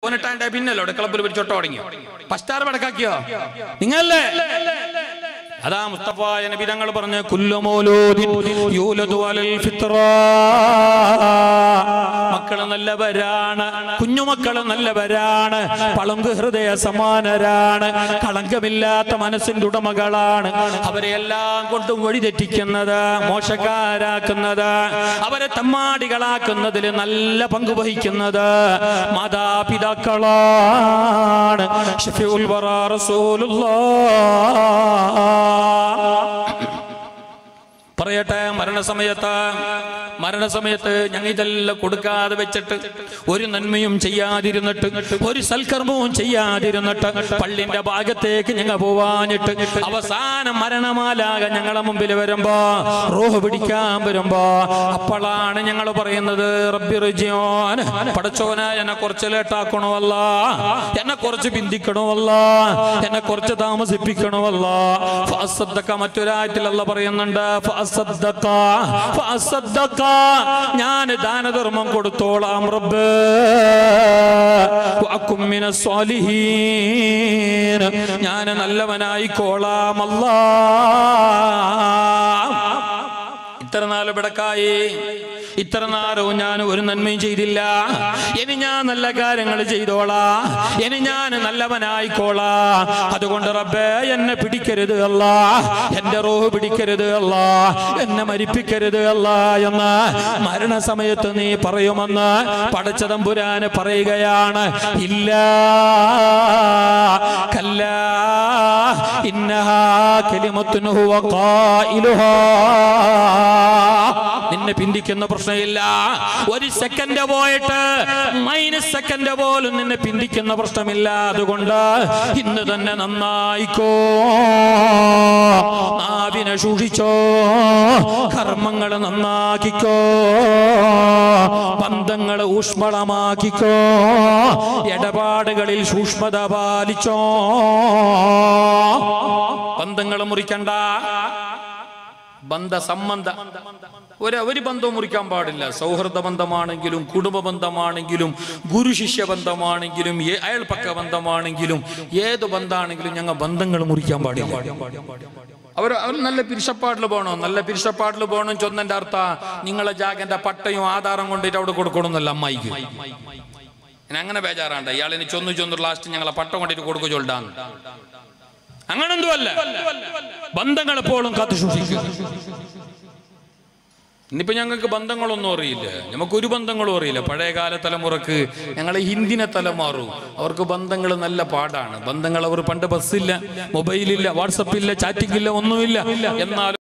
പതിനെട്ടാണ്ട് പിന്നല്ലോ ഇവിടെ ക്ലബിൽ പിടിച്ചോട്ട് തുടങ്ങിയോ പസ്റ്റാർ പടക്കാക്കിയോ നിങ്ങളല്ലേ അതാ മുസ്തഫായ നബി തങ്ങൾ പറഞ്ഞ കുല്ലുമോലൂദിൻ യൂലദു അലൽ ഫിത്ര മക്കള് നല്ലവരാണ് കുഞ്ഞുമക്കള് നല്ലവരാണ് പളുങ്ക് ഹൃദയ സമാനരാണ് കളങ്കമില്ലാത്ത മനസ്സിന്റെ ഉടമകളാണ് അവരെ എല്ലാം കൊണ്ടും വഴിതെറ്റിക്കുന്നത് മോശക്കാരാക്കുന്നത് അവരെ തമ്മാടികളാക്കുന്നതിൽ നല്ല പങ്ക് വഹിക്കുന്നത് മാതാപിതാക്കളാണ് ഷഫീഉൽ വറാ റസൂലുള്ളാഹ് പറയട്ടെ മരണസമയത്ത് മരണസമയത്ത് ഞങ്ങൾ ഇതെല്ലാം കൊടുക്കാതെ വെച്ചിട്ട് ഒരു നന്മയും ചെയ്യാതിരുന്നിട്ട് ഒരു സൽക്കർമ്മവും ചെയ്യാതിരുന്നിട്ട് പള്ളിന്റെ ഭാഗത്തേക്ക് ഞങ്ങൾ പോവാനിട്ട് അവസാനം മരണമാലാക ഞങ്ങളെ മുമ്പിൽ വരുമ്പോ റോഹ് പിടിക്കാൻ വരുമ്പോ അപ്പോഴാണ് ഞങ്ങൾ പറയുന്നത് റബ്ബി റിജിയോൻ പടച്ചോന എന്നെ കുറച്ച് ലേട്ടാക്കണമല്ല എന്നെ കുറച്ച് ബിന്ദിക്കണമല്ല എന്നെ കുറച്ച് താമസിപ്പിക്കണമല്ല ഫാസദ്ദക്ക മറ്റൊരാറ്റിലല്ല പറയുന്നുണ്ട് ഫാസദ്ദക്ക ഫാസദ്ദക്ക ഞാൻ ദാനധർമ്മം കൊടുത്തോളാം റബ്ബ് വഅക്കും മിന സ്വാലിഹീൻ ഞാൻ നല്ലവനായിക്കോളാം അല്ലാ ഇത്ര നാല് ബിടക്കായി ഇത്ര നാലവും ഞാൻ ഒരു നന്മയും ചെയ്തില്ല ഇനി ഞാൻ നല്ല കാര്യങ്ങൾ ചെയ്തോളാ ഇനി ഞാൻ നല്ലവനായിക്കോളാ അതുകൊണ്ട് റബ്ബേ എന്നെ പിടിക്കരുത് അല്ല എന്റെ റോഹ് പിടിക്കരുത് അല്ല എന്നെ മരിപ്പിക്കരുത് അല്ല എന്ന് മരണസമയത്ത് നീ പറയുമെന്ന് പടച്ചതമ്പുരാന് പറയുകയാണ് ഇല്ല കല്ല ഇന്നഹാ കലിമത്തുൻ ഹുവ ഖായിലുഹാ നിന്നെ പിന്തിക്കുന്ന പ്രശ്നമില്ല ഒരു സെക്കൻഡ് പോയിട്ട് മൈനസ് സെക്കൻഡ് പോലും നിന്നെ പിന്തിക്കുന്ന പ്രശ്നമില്ല അതുകൊണ്ട് ഇന്ന് തന്നെ നന്നായിക്കോ നാവിനെ സൂക്ഷിച്ചോ കർമ്മങ്ങൾ നന്നാക്കിക്കോ ബന്ധങ്ങൾ ഊഷ്മളമാക്കിക്കോ ഇടപാടുകളിൽ സൂക്ഷ്മത പാലിച്ചോ ബന്ധങ്ങൾ മുറിക്കണ്ട ബന്ധ സംബന്ധ ഒരു ഒരു ബന്ധവും മുറിക്കാൻ പാടില്ല സൗഹൃദ ബന്ധമാണെങ്കിലും കുടുംബ ബന്ധമാണെങ്കിലും ഗുരു ശിഷ്യ ബന്ധമാണെങ്കിലും ഏ- അയൽപക്ക ബന്ധമാണെങ്കിലും ഏത് ബന്ധമാണെങ്കിലും ഞങ്ങൾ ബന്ധങ്ങൾ മുറിക്കാൻ പാടില്ല അവർ അവർ നല്ല പിരിശപ്പാട്ടിൽ പോകണം നല്ല പിരിശപ്പാട്ടിൽ പോകണം ചൊന്നന്റെ അർത്ഥ നിങ്ങളെ ജാഗന്റെ പട്ടയും ആധാരം കൊണ്ടിട്ട് അവിടെ കൊടുക്കണമെന്നല്ല അമ്മായിക്ക് ഞാൻ അങ്ങനെ ബേജാറാണ്ട് ഇയാളിന് ചൊന്നു ചൊന്നു ലാസ്റ്റ് ഞങ്ങളെ പട്ടം കൊണ്ടിട്ട് കൊടുക്കു ചൊല്ലാന്ന് അങ്ങനെന്തോ അല്ല ബന്ധങ്ങൾ എപ്പോഴും കാത്തു സൂക്ഷിക്കുക ഇന്നിപ്പോ ഞങ്ങൾക്ക് ബന്ധങ്ങളൊന്നും അറിയില്ല നമുക്ക് ഒരു ബന്ധങ്ങളും അറിയില്ല പഴയകാല തലമുറക്ക് ഞങ്ങളെ ഹിന്ദിനെ തലമാറും അവർക്ക് ബന്ധങ്ങൾ നല്ല പാടാണ് ബന്ധങ്ങൾ അവർ പണ്ട് ബസ്സില്ല മൊബൈലില്ല വാട്സപ്പില്ല ചാറ്റിംഗ് ഇല്ല ഒന്നുമില്ല എന്നാലും